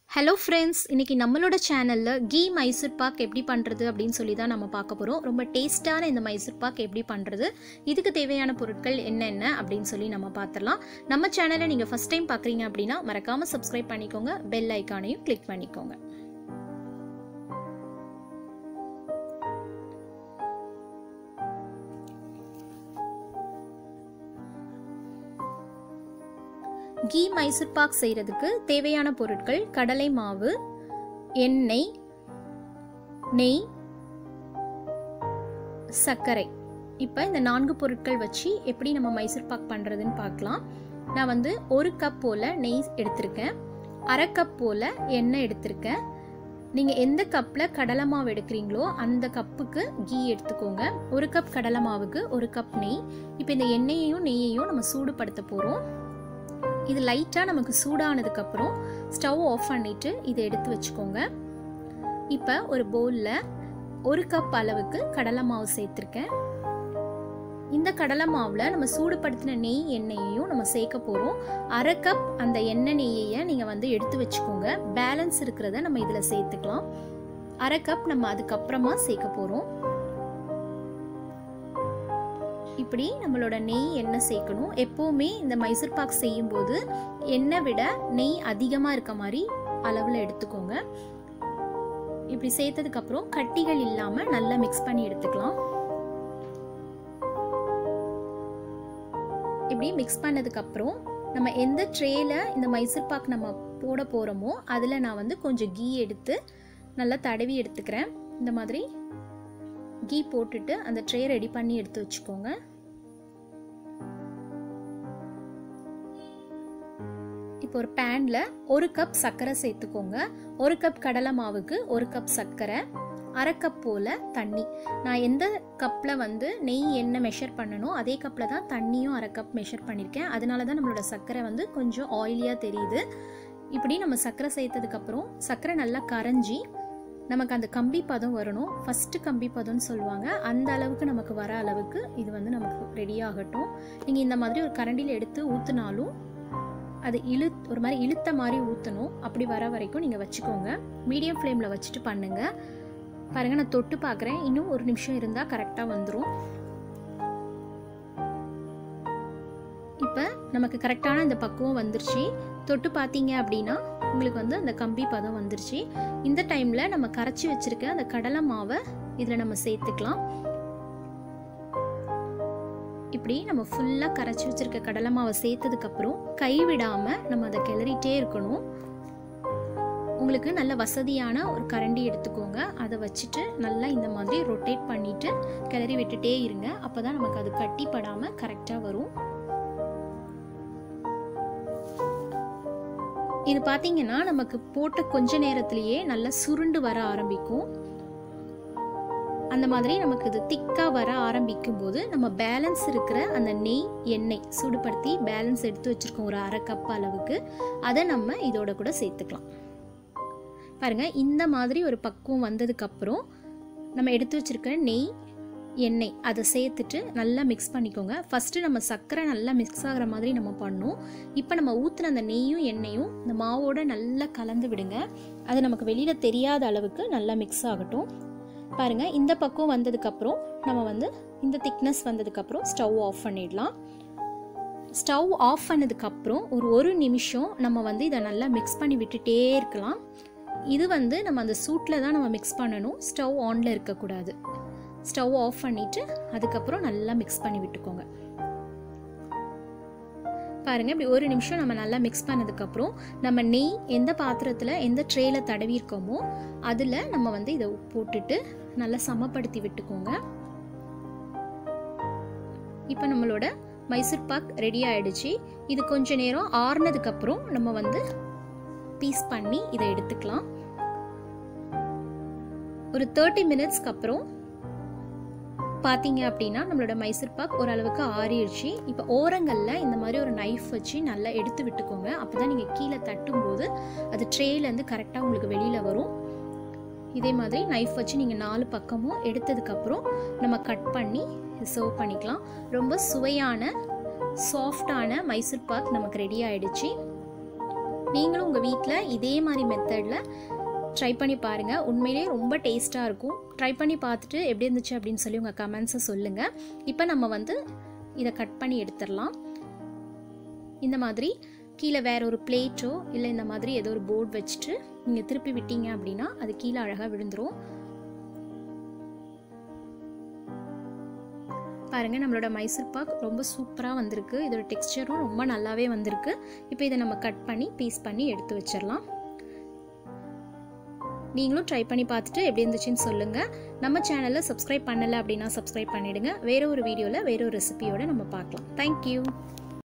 hello friends இன்னைக்கு நம்மளோட சேனலில் கீ மைசூர் பாக் எப்படி பண்ணுறது அப்படின்னு சொல்லி தான் நம்ம பார்க்க போகிறோம் ரொம்ப டேஸ்ட்டான இந்த மைசூர் பாக் எப்படி பண்ணுறது இதுக்கு தேவையான பொருட்கள் என்னென்ன அப்படின்னு சொல்லி நம்ம பார்த்துடலாம் நம்ம சேனலை நீங்கள் ஃபஸ்ட் டைம் பார்க்குறீங்க அப்படின்னா மறக்காமல் சப்ஸ்கிரைப் பண்ணிக்கோங்க பெல் ஐக்கானையும் கிளிக் பண்ணிக்கோங்க கீ மைசூர் பாக் செய்கிறதுக்கு தேவையான பொருட்கள் கடலை மாவு எண்ணெய் நெய் சர்க்கரை இப்போ இந்த நான்கு பொருட்கள் வச்சு எப்படி நம்ம மைசூர் பாக் பண்ணுறதுன்னு பார்க்கலாம் நான் வந்து ஒரு கப் போல் நெய் எடுத்திருக்கேன் அரை கப் போல் எண்ணெய் எடுத்திருக்கேன் நீங்கள் எந்த கப்பில் கடலை மாவு எடுக்கிறீங்களோ அந்த கப்புக்கு கீ எடுத்துக்கோங்க ஒரு கப் கடலை மாவுக்கு ஒரு கப் நெய் இப்போ இந்த எண்ணெயையும் நெய்யையும் நம்ம சூடுபடுத்த போகிறோம் இது லைட்டாக நமக்கு சூடானதுக்கப்புறம் ஸ்டவ் ஆஃப் பண்ணிவிட்டு இதை எடுத்து வச்சுக்கோங்க இப்போ ஒரு பவுலில் ஒரு கப் அளவுக்கு கடலை மாவு சேர்த்துருக்கேன் இந்த கடலை மாவில் நம்ம சூடுபடுத்தின நெய் எண்ணெயையும் நம்ம சேர்க்க போகிறோம் அரை கப் அந்த எண்ணெய் நெய்யை நீங்கள் வந்து எடுத்து வச்சுக்கோங்க பேலன்ஸ் இருக்கிறத நம்ம இதில் சேர்த்துக்கலாம் அரை கப் நம்ம அதுக்கப்புறமா சேர்க்க போகிறோம் இப்படி நம்மளோட நெய் எண்ணெய் சேர்க்கணும் எப்போவுமே இந்த மைசூர் பாக் செய்யும்போது எண்ணெய் விட நெய் அதிகமாக இருக்க மாதிரி அளவில் எடுத்துக்கோங்க இப்படி சேர்த்ததுக்கப்புறம் கட்டிகள் இல்லாமல் நல்லா மிக்ஸ் பண்ணி எடுத்துக்கலாம் இப்படி மிக்ஸ் பண்ணதுக்கப்புறம் நம்ம எந்த ட்ரேல இந்த மைசூர் பாக் நம்ம போட போகிறோமோ அதில் நான் வந்து கொஞ்சம் கீ எடுத்து நல்லா தடவி எடுத்துக்கிறேன் இந்த மாதிரி கீ போட்டுட்டு அந்த ட்ரே ரெடி பண்ணி எடுத்து வச்சுக்கோங்க இப்போ ஒரு பேனில் ஒரு கப் சர்க்கரை சேர்த்துக்கோங்க ஒரு கப் கடலை மாவுக்கு ஒரு கப் சர்க்கரை அரை கப் போல் தண்ணி நான் எந்த கப்பில் வந்து நெய் எண்ணெய் மெஷர் பண்ணணும் அதே கப்பில் தான் தண்ணியும் அரை கப் மெஷர் பண்ணியிருக்கேன் அதனால தான் நம்மளோட சர்க்கரை வந்து கொஞ்சம் ஆயிலியாக தெரியுது இப்படி நம்ம சர்க்கரை சேர்த்ததுக்கப்புறம் சர்க்கரை நல்லா கரைஞ்சி நமக்கு அந்த கம்பி பதம் வரணும் ஃபஸ்ட்டு கம்பி பதம்னு சொல்லுவாங்க அந்த அளவுக்கு நமக்கு வர அளவுக்கு இது வந்து நமக்கு ரெடி ஆகட்டும் நீங்கள் இந்த மாதிரி ஒரு கரண்டியில் எடுத்து ஊற்றுனாலும் அது இழு ஒரு மாதிரி இழுத்த மாதிரி ஊற்றணும் அப்படி வர வரைக்கும் நீங்கள் வச்சுக்கோங்க மீடியம் ஃப்ளேமில் வச்சுட்டு பண்ணுங்கள் பாருங்கள் நான் தொட்டு பார்க்குறேன் இன்னும் ஒரு நிமிஷம் இருந்தால் கரெக்டாக வந்துடும் இப்போ நமக்கு கரெக்டான இந்த பக்குவம் வந்துருச்சு தொட்டு பார்த்தீங்க அப்படின்னா உங்களுக்கு வந்து அந்த கம்பி பதம் வந்துருச்சு இந்த டைமில் நம்ம கரைச்சி வச்சுருக்க அந்த கடலை மாவை இதில் நம்ம சேர்த்துக்கலாம் இப்படி நம்ம ஃபுல்லாக கரைச்சி வச்சுருக்க கடலை மாவை சேர்த்ததுக்கப்புறம் கைவிடாமல் நம்ம அதை கிளறிட்டே இருக்கணும் உங்களுக்கு நல்ல வசதியான ஒரு கரண்டி எடுத்துக்கோங்க அதை வச்சுட்டு நல்லா இந்த மாதிரி ரொட்டேட் பண்ணிவிட்டு கிளறி விட்டுட்டே இருங்க அப்போ தான் நமக்கு அது கட்டிப்படாமல் கரெக்டாக வரும் இது பார்த்தீங்கன்னா நமக்கு போட்ட கொஞ்ச நேரத்திலேயே நல்லா சுருண்டு வர ஆரம்பிக்கும் அந்த மாதிரி நமக்கு இது திக்காக வர ஆரம்பிக்கும் போது நம்ம பேலன்ஸ் இருக்கிற அந்த நெய் எண்ணெய் சூடுபடுத்தி பேலன்ஸ் எடுத்து வச்சுருக்கோம் ஒரு அரை கப் அளவுக்கு அதை நம்ம இதோட கூட சேர்த்துக்கலாம் பாருங்கள் இந்த மாதிரி ஒரு பக்குவம் வந்ததுக்கப்புறம் நம்ம எடுத்து வச்சுருக்க நெய் எண்ணெய் அதை சேர்த்துட்டு நல்லா மிக்ஸ் பண்ணிக்கோங்க ஃபஸ்ட்டு நம்ம சர்க்கரை நல்லா மிக்ஸ் ஆகிற மாதிரி நம்ம பண்ணோம் இப்போ நம்ம ஊற்றின அந்த நெய்யும் எண்ணெயும் இந்த மாவோட நல்லா கலந்து விடுங்க அது நமக்கு வெளியில் தெரியாத அளவுக்கு நல்லா மிக்ஸ் ஆகட்டும் பாருங்கள் இந்த பக்கம் வந்ததுக்கப்புறம் நம்ம வந்து இந்த திக்னஸ் வந்ததுக்கப்புறம் ஸ்டவ் ஆஃப் பண்ணிடலாம் ஸ்டவ் ஆஃப் பண்ணதுக்கப்புறம் ஒரு ஒரு நிமிஷம் நம்ம வந்து இதை நல்லா மிக்ஸ் பண்ணி விட்டுட்டே இருக்கலாம் இது வந்து நம்ம அந்த சூட்டில் தான் நம்ம மிக்ஸ் பண்ணணும் ஸ்டவ் ஆனில் இருக்கக்கூடாது ஸ்டவ் ஆஃப் பண்ணிவிட்டு அதுக்கப்புறம் நல்லா மிக்ஸ் பண்ணி விட்டுக்கோங்க பாருங்கள் இப்படி ஒரு நிமிஷம் நம்ம நல்லா மிக்ஸ் பண்ணதுக்கப்புறம் நம்ம நெய் எந்த பாத்திரத்தில் எந்த ட்ரேயில் தடவிருக்கோமோ அதில் நம்ம வந்து இதை போட்டுட்டு நல்லா சமப்படுத்தி விட்டுக்கோங்க இப்போ நம்மளோட மைசூர் பாக் ரெடி ஆயிடுச்சு இது கொஞ்ச நேரம் ஆறுனதுக்கப்புறம் நம்ம வந்து பீஸ் பண்ணி இதை எடுத்துக்கலாம் ஒரு தேர்ட்டி மினிட்ஸ்க்கு அப்புறம் பார்த்தீங்க அப்படின்னா நம்மளோட மைசூர் பாக் ஓரளவுக்கு ஆறிடுச்சு இப்போ ஓரங்களில் இந்த மாதிரி ஒரு நைஃப் வச்சு நல்லா எடுத்து விட்டுக்கோங்க அப்போ தான் நீங்கள் கீழே தட்டும்போது அது ட்ரேலேருந்து கரெக்டாக உங்களுக்கு வெளியில் வரும் இதே மாதிரி நைஃப் வச்சு நீங்கள் நாலு பக்கமும் எடுத்ததுக்கப்புறம் நம்ம கட் பண்ணி சர்வ் பண்ணிக்கலாம் ரொம்ப சுவையான சாஃப்டான மைசூர் பாக் நமக்கு ரெடி ஆயிடுச்சு நீங்களும் உங்கள் வீட்டில் இதே மாதிரி மெத்தடில் ட்ரை பண்ணி பாருங்கள் உண்மையிலேயே ரொம்ப டேஸ்ட்டாக இருக்கும் ட்ரை பண்ணி பார்த்துட்டு எப்படி இருந்துச்சு அப்படின்னு சொல்லி உங்கள் கமெண்ட்ஸை சொல்லுங்கள் இப்போ நம்ம வந்து இதை கட் பண்ணி எடுத்துடலாம் இந்த மாதிரி கீழே வேற ஒரு பிளேட்டோ இல்லை இந்த மாதிரி ஏதோ ஒரு போர்டு வச்சுட்டு நீங்கள் திருப்பி விட்டீங்க அப்படின்னா அது கீழே அழகாக விழுந்துரும் பாருங்கள் நம்மளோட மைசூர் பாக் ரொம்ப சூப்பராக வந்திருக்கு இதோட டெக்ஸ்டரும் ரொம்ப நல்லாவே வந்திருக்கு இப்போ இதை நம்ம கட் பண்ணி பீஸ் பண்ணி எடுத்து வச்சிடலாம் நீங்களும் ட்ரை பண்ணி பார்த்துட்டு எப்படி இருந்துச்சுன்னு சொல்லுங்கள் நம்ம சேனலில் சப்ஸ்கிரைப் பண்ணலை அப்படின்னா சப்ஸ்கிரைப் பண்ணிவிடுங்க வேறு ஒரு வீடியோவில் வேறு ஒரு ரெசிபியோட நம்ம பார்க்கலாம் தேங்க்யூ